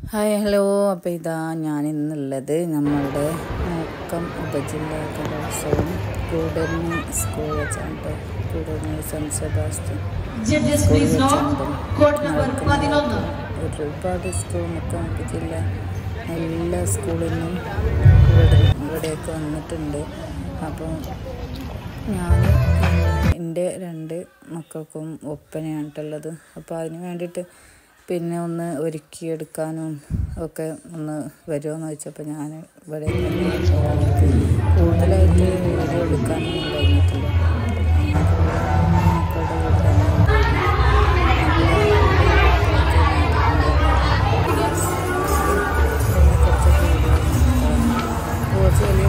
Hi hello അപ്പോൾ ഇതാ ഞാൻ ഇന്നുള്ളത് നമ്മളുടെ മുക്കം ഉപജില്ലാ കലോത്സവം കൂടരഞ്ഞി സ്കൂൾ വെച്ചാണ് Koodaranji saint Sebastian Judges, school please note, വെച്ചാണ് court number പതിനൊന്ന്. ഒരുപാട് സ്കൂൾ മുക്കം ഉപജില്ല എല്ലാ സ്കൂളിൽ നിന്നും ഇവിടെ ഇവിടെയൊക്കെ വന്നിട്ടുണ്ട് അപ്പോൾ ഞാൻ എൻ്റെ രണ്ട് മക്കൾക്കും ഒപ്പനയായിട്ടുള്ളത് അപ്പോൾ അതിന് വേണ്ടിയിട്ട് പിന്നെ ഒന്ന് ഒരുക്കിയെടുക്കാനും ഒക്കെ ഒന്ന് വരുമോയെന്ന് ചോദിച്ചപ്പോൾ ഞാൻ ഇവിടെ എനിക്ക് കൂടുതലായിട്ട് വീഡിയോ എടുക്കാനൊന്നും കഴിഞ്ഞിട്ടില്ല മക്കളുടെ കൂടെ തന്നെ കുറച്ച് വലിയ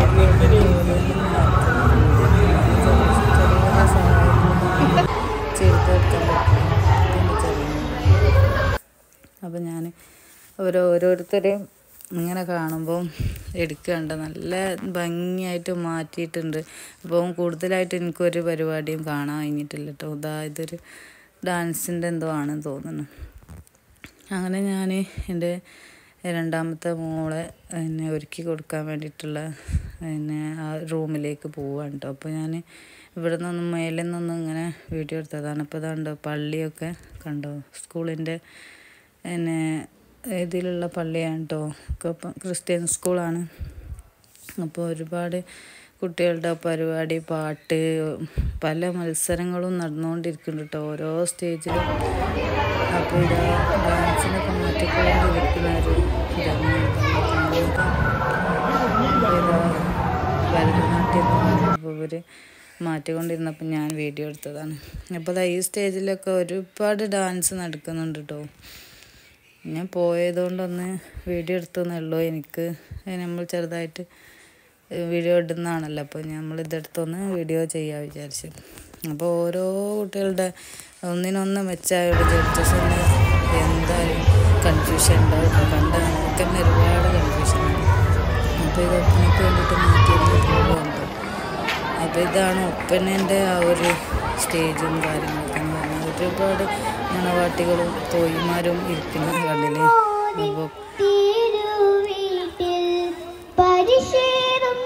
അപ്പം ഞാൻ ഓരോ ഓരോരുത്തരെയും ഇങ്ങനെ കാണുമ്പോൾ എടുക്കണ്ട നല്ല ഭംഗിയായിട്ട് മാറ്റിയിട്ടുണ്ട് അപ്പം കൂടുതലായിട്ട് എനിക്കൊരു പരിപാടിയും കാണാൻ കഴിഞ്ഞിട്ടില്ല കേട്ടോ ഇതാ ഇതൊരു ഡാൻസിൻ്റെ എന്തോ ആണെന്ന് തോന്നുന്നു അങ്ങനെ ഞാൻ എൻ്റെ രണ്ടാമത്തെ മോളെ എന്നെ ഒരുക്കി കൊടുക്കാൻ വേണ്ടിയിട്ടുള്ള പിന്നെ ആ റൂമിലേക്ക് പോവാണ് കേട്ടോ അപ്പോൾ ഞാൻ ഇവിടെ നിന്നൊന്നും മേലിൽ നിന്നൊന്നും ഇങ്ങനെ വീഡിയോ എടുത്തതാണ് അപ്പോൾ ഇതാണ്ടോ പള്ളിയൊക്കെ കണ്ടോ സ്കൂളിൻ്റെ പിന്നെ ഇതിലുള്ള പള്ളിയാണ് കേട്ടോ ഒക്കെ ഇപ്പം ക്രിസ്ത്യൻ സ്കൂളാണ് അപ്പോൾ ഒരുപാട് കുട്ടികളുടെ പരിപാടി പാട്ട് പല മത്സരങ്ങളും നടന്നുകൊണ്ടിരിക്കുന്നുണ്ട് കേട്ടോ ഓരോ സ്റ്റേജിലും അപ്പോൾ ഇതാ ഡാൻസിനൊക്കെ മാറ്റിക്കൊണ്ടിരിക്കുന്ന ഒരു ഇതാണ് ഭരതനാട്യം അപ്പോൾ ഇവർ മാറ്റിക്കൊണ്ടിരുന്നപ്പോൾ ഞാൻ വീഡിയോ എടുത്തതാണ് അപ്പോൾ ദാ ഈ സ്റ്റേജിലൊക്കെ ഒരുപാട് ഡാൻസ് നടക്കുന്നുണ്ട് കേട്ടോ ഞാൻ പോയതുകൊണ്ടൊന്ന് വീഡിയോ എടുത്തതേ ഉള്ളൂ എനിക്ക് നമ്മൾ ചെറുതായിട്ട് വീഡിയോ ഇടുന്നതാണല്ലോ അപ്പോൾ നമ്മൾ ഇതെടുത്തൊന്ന് വീഡിയോ ചെയ്യാൻ വിചാരിച്ചു അപ്പോൾ ഓരോ കുട്ടികളുടെ ഒന്നിനൊന്ന് മെച്ചമായിട്ട് ജഡ്ജസിന് എന്തായാലും കൺഫ്യൂഷൻ ഉണ്ടാവും കണ്ട നമുക്ക് തന്നെ ഒരുപാട് കൺഫ്യൂഷൻ ഉണ്ട് അപ്പോൾ ഇത് ഒപ്പനയ്ക്ക് വേണ്ടിയിട്ട് മാറ്റിയിരുന്ന പ്രോഗ്രാമുണ്ട് അപ്പോൾ ഇതാണ് ഒപ്പനേൻ്റെ ആ ഒരു സ്റ്റേജും കാര്യങ്ങളൊക്കെ എന്ന് പറഞ്ഞാൽ ഒരുപാട് മണവാട്ടികളും തോയിമാരും ഇരിക്കുന്ന കണ്ടില്ലേ അപ്പോൾ തിരുവീട്ടിൽ പരിശീലം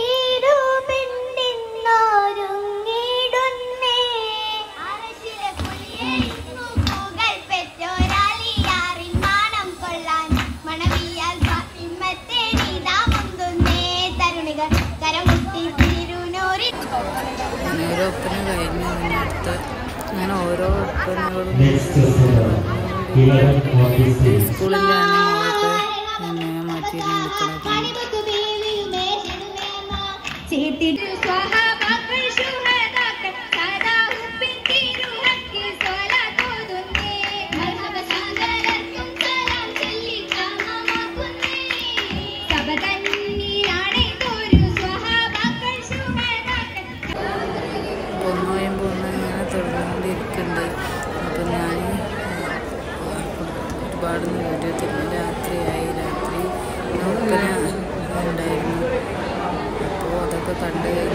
തീരുമെന്നൊരുങ്ങിടുന്നേ അരശിലെ പുലിയേഴുന്നു മുകൾ പെറ്റോരാലിയാറിൻ മാനം കൊള്ളാൻ മണവിയാൽ ഫാത്തിമത്തേടിതാ മുന്തുന്നേ തരുണികൾ കരമുട്ടി തിരുനൂറി അങ്ങനെ ഒരു ഒപ്പന കഴിഞ്ഞു പിന്നെ അടുത്ത അങ്ങനെ ഓരോ ഒപ്പനകളും സ്കൂളിൻ്റെ മോളൊക്കെ പിന്നെ മാറ്റിയിരുന്ന് നിൽക്കുന്നത് ചേർത്തിട്ട് സ്വഹാബാക്കൾ ശുഹദാക്കൾ സദാ ഉപ്പിൻ തിരുഹക്കിൽ സ്വലാത്തോതുന്നേ മർഹബ സാഗരർക്കും സലാം ചൊല്ലി കാമമാക്കുന്നേ സബതന്നിലാണെന്തൊരു സ്വഹാബാക്കൾ ശുഹദാക്കൾ പൊന്നോയും പൊന്ന ഇങ്ങനെ തുടർന്നുകൊണ്ടിരിക്കുന്നുണ്ട് അപ്പം ഞാൻ ഒരുപാട് വീഡിയോ തിരിഞ്ഞ് രാത്രിയായി രാത്രി ഒപ്പന ഉണ്ടായിരുന്നു അപ്പോൾ അതൊക്കെ കണ്ട് കഴിഞ്ഞ്